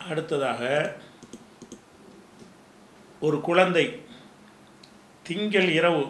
அடுத்ததாக ஒரு குழந்தை திங்கள் இரவு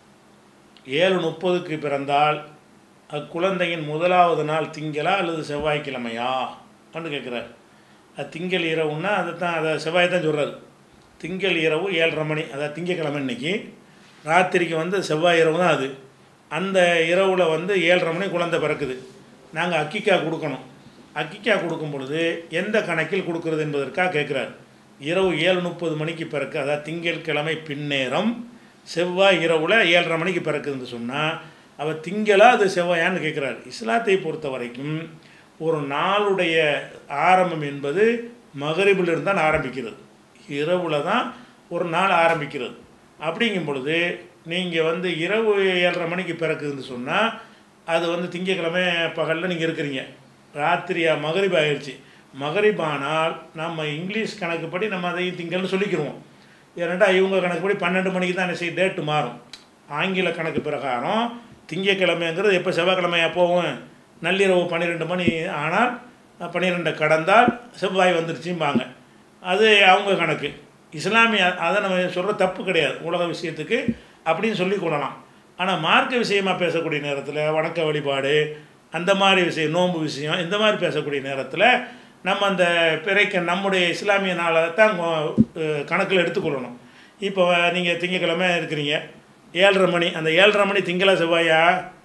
ஏழு முப்பதுக்கு பிறந்தால் அக்குழந்தையின் முதலாவது நாள் திங்களா அல்லது செவ்வாய்க்கிழமையா அப்படின்னு கேட்குறாரு அது திங்கள் இரவுன்னா அதை தான் அதை செவ்வாய் தான் சொல்கிறாரு திங்கள் இரவு ஏழரை மணி அதாவது திங்கக்கிழமை இன்னைக்கு ராத்திரிக்கு வந்து செவ்வாய் இரவு தான் அது அந்த இரவில் வந்து ஏழரை மணி குழந்தை பிறக்குது நாங்கள் அக்கிக்கா கொடுக்கணும் அக்கிக்கா கொடுக்கும் பொழுது எந்த கணக்கில் கொடுக்கறது என்பதற்காக கேட்குறாரு இரவு ஏழு முப்பது மணிக்கு பிறக்கு அதாவது திங்கட்கிழமை பின்னேரம் செவ்வாய் இரவில் ஏழரை மணிக்கு பிறக்குதுன்னு சொன்னால் அவள் திங்களா அது செவ்வாயான்னு கேட்குறாரு இஸ்லாத்தை பொறுத்த வரைக்கும் ஒரு நாளுடைய ஆரம்பம் என்பது மகரிபிலிருந்து தான் ஆரம்பிக்கிறது இரவில் தான் ஒரு நாள் ஆரம்பிக்கிறது அப்படிங்கும் பொழுது நீங்கள் வந்து இரவு ஏழரை மணிக்கு பிறக்குதுன்னு சொன்னால் அது வந்து திங்கக்கிழமை பகலில் நீங்கள் இருக்கிறீங்க ராத்திரியா மகரிப் ஆயிடுச்சு மகரிப் ஆனால் நம்ம இங்கிலீஷ் கணக்குப்படி நம்ம அதையும் திங்கள்னு சொல்லிக்கிருவோம் ஏன்னாட்டா இவங்க கணக்குப்படி பன்னெண்டு மணிக்கு தான் என்ன டேட்டு மாறும் ஆங்கில கணக்கு பிரகாரம் திங்கக்கிழமைங்கிறது எப்போ செவ்வாய்க்கிழமையா போகும் நள்ளிரவு பன்னிரெண்டு மணி ஆனால் பன்னிரெண்டை கடந்தால் செவ்வாய் வந்துருச்சும்பாங்க அது அவங்க கணக்கு இஸ்லாமிய அதை நம்ம சொல்கிற தப்பு கிடையாது உலக விஷயத்துக்கு அப்படின்னு சொல்லி கொள்ளலாம் ஆனால் மார்க்க விஷயமாக பேசக்கூடிய நேரத்தில் வணக்க வழிபாடு அந்த மாதிரி விஷயம் நோன்பு விஷயம் இந்த மாதிரி பேசக்கூடிய நேரத்தில் நம்ம அந்த பிறைக்க நம்முடைய இஸ்லாமிய நாளை தான் கணக்கில் எடுத்துக்கொள்ளணும் இப்போ நீங்கள் திங்கக்கிழமை இருக்கிறீங்க ஏழரை மணி அந்த ஏழரை மணி திங்களா செவ்வாயா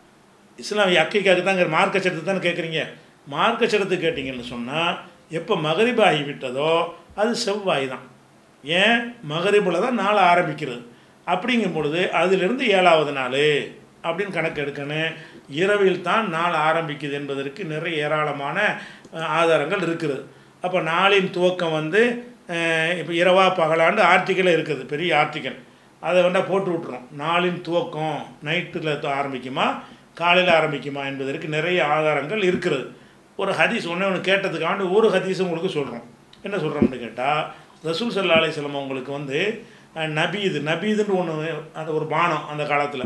இஸ்லாம் அக்கைக்காக்கு தாங்க மார்க்க சட்டத்தை தானே கேட்குறீங்க மார்க்க சட்டத்தை கேட்டிங்கன்னு சொன்னால் எப்போ மகரிப் ஆகிவிட்டதோ அது செவ்வாய் தான் ஏன் மகரிபில் தான் நாள் ஆரம்பிக்கிறது அப்படிங்கும் பொழுது அதிலிருந்து ஏழாவது நாள் அப்படின்னு கணக்கு எடுக்கணும் இரவில் தான் நாள் ஆரம்பிக்குது என்பதற்கு நிறைய ஏராளமான அஹ், ஆதாரங்கள் இருக்கிறது அப்போ நாளின் துவக்கம் வந்து அஹ், இப்போ இரவா பகலாண்டு ஆர்டிக்கலே இருக்குது பெரிய ஆர்டிக்கல் அதை வேண்டால் போட்டு விட்ருறோம் நாளின் துவக்கம் நைட்டில் ஆரம்பிக்குமா காலையில் ஆரம்பிக்குமா என்பதற்கு நிறைய ஆதாரங்கள் இருக்கிறது ஒரு ஹதீஸ் ஒன்று ஒன்று கேட்டதுக்காண்டி ஒரு ஹதீஸ் உங்களுக்கு சொல்கிறோம் என்ன சொல்கிறோம்னு கேட்டால் ரசூல் சல்லா அலிஸ்லாம் உங்களுக்கு வந்து அஹ், நபீது நபீதுன்னு ஒன்று அந்த ஒரு பானம் அந்த காலத்தில்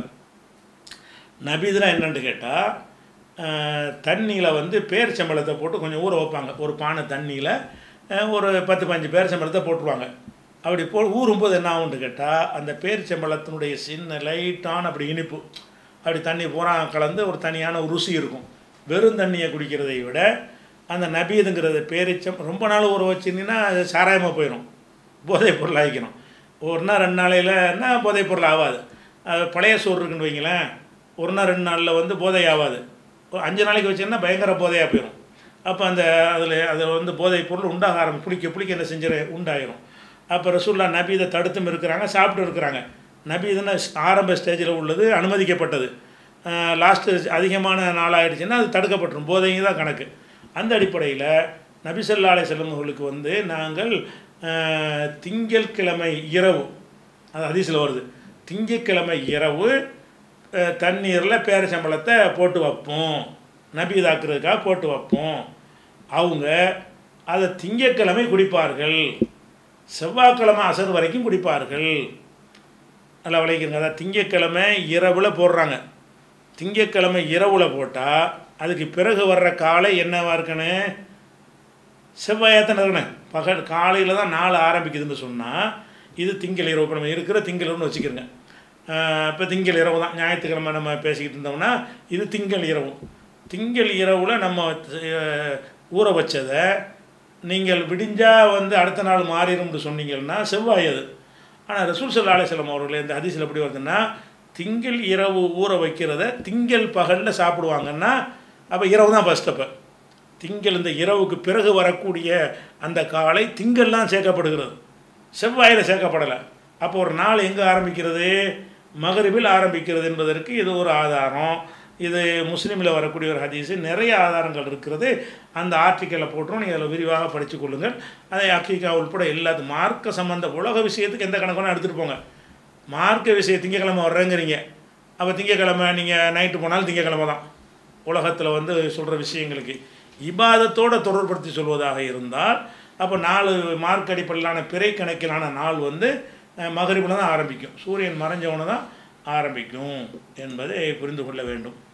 நபீதுனா என்னன்னு கேட்டால் தண்ணியில் வந்து பேரிச்சம்பழத்தை போட்டு கொஞ்சம் ஊற வைப்பாங்க ஒரு பானை தண்ணியில் அஹ், ஒரு பத்து பஞ்சு பேரிச்சம்பழத்தை போட்டுருவாங்க அப்படி போ ஊறும்போது என்ன ஆகும்னு கேட்டால் அந்த பேரிச்சம்பழத்தினுடைய சின்ன லைட்டான அப்படி இனிப்பு அப்படி தண்ணி பூரா கலந்து ஒரு தனியான ஒரு ருசி இருக்கும் வெறும் தண்ணியை குடிக்கிறதை விட அந்த நபீதுங்கிறது பேரிச்சம் ரொம்ப நாள் ஊற வச்சிருந்தீங்கன்னா அது சாராயமாக போயிடும் போதைப் பொருள் ஆகிக்கணும் ஒரு நாள் ரெண்டு நாளையிலன்னா போதைப் பொருள் ஆகாது அது பழைய சோறு இருக்குன்னு வைங்களேன் ஒரு நாள் ரெண்டு நாளில் வந்து போதை ஆகாது ஒரு அஞ்சு நாளைக்கு வச்சீங்கன்னா பயங்கர போதையாக போயிடும் அப்போ அந்த அதில் அதில் வந்து போதைப் பொருள் உண்டாக ஆரம்பி பிடிக்க பிடிக்க என்ன செஞ்சிட உண்டாயிரும் அப்போ ரசூல்லா நபீதை தடுத்தும் இருக்கிறாங்க சாப்பிட்டு இருக்கிறாங்க நபீதுன்னா ஆரம்ப ஸ்டேஜில் உள்ளது அனுமதிக்கப்பட்டது லாஸ்ட்டு அதிகமான நாளாயிடுச்சுன்னா அது தடுக்கப்பட்டுரும் போதைங்க தான் கணக்கு அந்த அடிப்படையில் நபிசல்லா அலை செல்லவர்களுக்கு வந்து நாங்கள் அஹ், திங்கட்கிழமை இரவு அது ஹதீஸில் வருது திங்கட்கிழமை இரவு தண்ணீரில் பேரச்சம்பளத்தை போட்டு வைப்போம் நபீதாக்குறதுக்காக போட்டு வைப்போம் அவங்க அதை திங்கட்கிழமை குடிப்பார்கள் செவ்வாய்க்கிழமை அசர் வரைக்கும் குடிப்பார்கள் நல்லா விளைவிக்கிறங்க அதாவது திங்கட்கிழமை இரவில் போடுறாங்க திங்கட்கிழமை இரவில் போட்டால் அதுக்கு பிறகு வர்ற காலை என்னவா இருக்கணும் செவ்வாயத்தனை இருக்கணும் பகல் காலையில் தான் நாள் ஆரம்பிக்குதுன்னு சொன்னால் இது திங்கள் இரவு இப்போ நம்ம இருக்கிற திங்கள் இரவுன்னு வச்சுக்கிறோங்க இப்போ திங்கள் இரவு தான் ஞாயிற்றுக்கிழமை நம்ம பேசிக்கிட்டு இருந்தோம்னா இது திங்கள் இரவு திங்கள் இரவில் நம்ம அஹ், ஊற வச்சதை நீங்கள் விடிஞ்சால் வந்து அடுத்த நாள் மாறிடும்னு சொன்னீங்கன்னா செவ்வாய் அது ஆனால் ரசூல் சல்லா அலிஸ்லாம் அவர்கள் இந்த ஹதீஸில் எப்படி வருதுன்னா திங்கள் இரவு ஊற வைக்கிறத திங்கள் பகலில் சாப்பிடுவாங்கன்னா அப்போ இரவு தான் ஃபஸ்ட் அப்போ திங்கள் இந்த இரவுக்கு பிறகு வரக்கூடிய அந்த காலை திங்கள்லாம் சேர்க்கப்படுகிறது செவ்வாயில் சேர்க்கப்படலை அப்போ ஒரு நாள் எங்கே ஆரம்பிக்கிறது மகரிபில் ஆரம்பிக்கிறது என்பதற்கு இது ஒரு ஆதாரம் இது முஸ்லீமில் வரக்கூடிய ஒரு ஹதீஸு நிறைய ஆதாரங்கள் இருக்கிறது அந்த ஆர்டிக்கலை போட்டுரும் நீங்கள் அதில் விரிவாக படித்து கொள்ளுங்கள் அதை அக்கீகா உட்பட எல்லாத்து மார்க்க சம்பந்த உலக விஷயத்துக்கு எந்த கணக்கு வேணால் எடுத்துகிட்டு போங்க மார்க்க விஷயம் திங்கக்கிழமை வர்றேங்கிறீங்க அப்போ திங்கக்கிழமை நீங்கள் நைட்டு போனாலும் திங்கக்கிழமை தான் உலகத்தில் வந்து சொல்கிற விஷயங்களுக்கு இபாதத்தோடு தொடர்படுத்தி சொல்வதாக இருந்தால் அப்போ நாலு மார்க் அடிப்படையிலான பிறை கணக்கிலான நாள் வந்து மகரிபில் தான் ஆரம்பிக்கும் சூரியன் மறைஞ்சவன தான் ஆரம்பிக்கும் என்பதை புரிந்து கொள்ள வேண்டும்